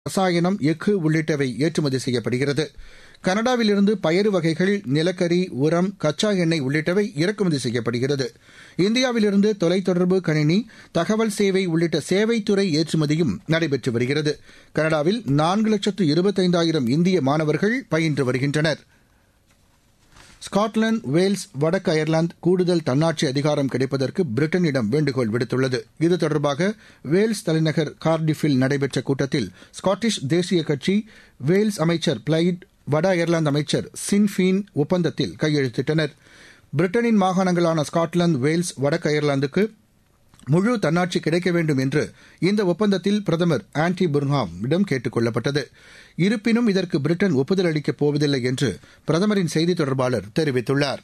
ரசாயனம் எஃகு உள்ளிட்டவை ஏற்றுமதி செய்யப்படுகிறது கனடாவிலிருந்து பயறு வகைகள் நிலக்கரி உரம் கச்சா எண்ணெய் உள்ளிட்டவை இறக்குமதி செய்யப்படுகிறது இந்தியாவிலிருந்து தொலைத்தொடர்பு கணினி தகவல் சேவை உள்ளிட்ட சேவைத்துறை ஏற்றுமதியும் நடைபெற்று வருகிறது கனடாவில் நான்கு லட்சத்து இருபத்தைந்தாயிரம் இந்திய மாணவர்கள் பயின்று வருகின்றனர் ஸ்காட்லாந்து வேல்ஸ் வடக்கு அயர்லாந்து கூடுதல் தன்னாட்சி அதிகாரம் கிடைப்பதற்கு பிரிட்டனிடம் வேண்டுகோள் விடுத்துள்ளது இது தொடர்பாக வேல்ஸ் தலைநகர் கார்டிஃபில் நடைபெற்ற கூட்டத்தில் ஸ்காட்டிஷ் தேசிய கட்சி வேல்ஸ் அமைச்சர் பிளைட் வட அயர்லாந்து அமைச்சர் சின்ஃபீன் ஒப்பந்தத்தில் கையெழுத்திட்டனர் பிரிட்டனின் மாகாணங்களான ஸ்காட்லாந்து வேல்ஸ் வடக்கு அயர்லாந்துக்கு முழு தன்னாட்சி கிடைக்க வேண்டும் என்று இந்த ஒப்பந்தத்தில் பிரதமர் ஆன்டி புர்ஹாமிடம் கேட்டுக் கொள்ளப்பட்டது இருப்பினும் இதற்கு பிரிட்டன் ஒப்புதல் அளிக்கப் போவதில்லை என்று பிரதமரின் செய்தித் தொடர்பாளர் தெரிவித்துள்ளார்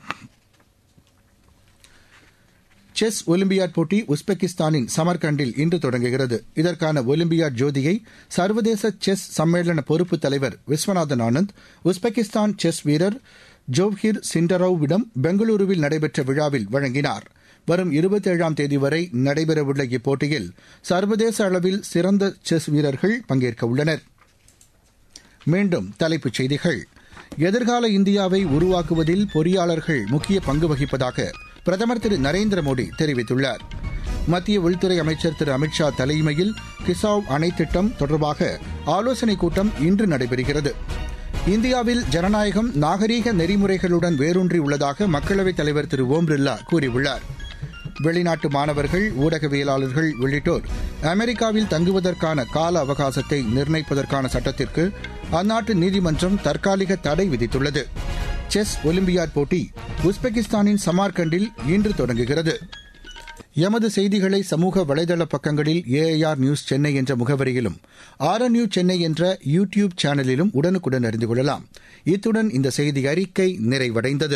செஸ் ஒலிம்பியாட் போட்டி உஸ்பெகிஸ்தானின் சமர்கண்டில் இன்று தொடங்குகிறது இதற்கான ஒலிம்பியாட் ஜோதியை சர்வதேச செஸ் சம்மேளன பொறுப்பு தலைவர் விஸ்வநாதன் ஆனந்த் உஸ்பெகிஸ்தான் செஸ் வீரர் ஜோவ்ஹிர் சிண்டரோவிடம் பெங்களூருவில் நடைபெற்ற விழாவில் வழங்கினார் வரும் இருபத்தேழாம் தேதி வரை நடைபெறவுள்ள இப்போட்டியில் சர்வதேச அளவில் சிறந்த செஸ் வீரர்கள் பங்கேற்க உள்ளனர் மீண்டும் தலைப்புச் செய்திகள் எதிர்கால இந்தியாவை உருவாக்குவதில் பொறியாளர்கள் முக்கிய பங்கு வகிப்பதாக பிரதமர் திரு நரேந்திர மோடி தெரிவித்துள்ளார் மத்திய உள்துறை அமைச்சர் திரு அமித்ஷா தலைமையில் கிசாவ் அணை திட்டம் தொடர்பாக ஆலோசனைக் கூட்டம் இன்று நடைபெறுகிறது இந்தியாவில் ஜனநாயகம் நாகரீக நெறிமுறைகளுடன் வேரூன்றி உள்ளதாக மக்களவைத் தலைவர் திரு ஓம் பிர்லா கூறியுள்ளார் வெளிநாட்டு மாணவர்கள் ஊடகவியலாளர்கள் உள்ளிட்டோர் அமெரிக்காவில் தங்குவதற்கான கால அவகாசத்தை நிர்ணயிப்பதற்கான சட்டத்திற்கு அந்நாட்டு நீதிமன்றம் தற்காலிக தடை விதித்துள்ளது செஸ் ஒலிம்பியாட் போட்டி உஸ்பெகிஸ்தானின் சமார்கண்டில் இன்று தொடங்குகிறது எமது செய்திகளை சமூக வலைதள பக்கங்களில் ஏஐஆர் நியூஸ் சென்னை என்ற முகவரியிலும் ஆர்என்யூ சென்னை என்ற யூ டியூப் சேனலிலும் உடனுக்குடன் அறிந்து கொள்ளலாம் இத்துடன் இந்த செய்தி அறிக்கை நிறைவடைந்தது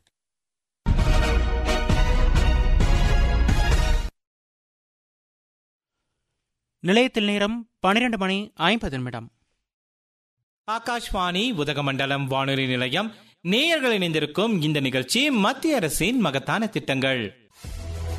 நிலையத்தில் நேரம் பனிரெண்டு மணி ஐம்பது நிமிடம் ஆகாஷ்வாணி உதகமண்டலம் வானொலி நிலையம் நேயர்கள் இணைந்திருக்கும் இந்த நிகழ்ச்சி மத்திய அரசின் மகத்தான திட்டங்கள்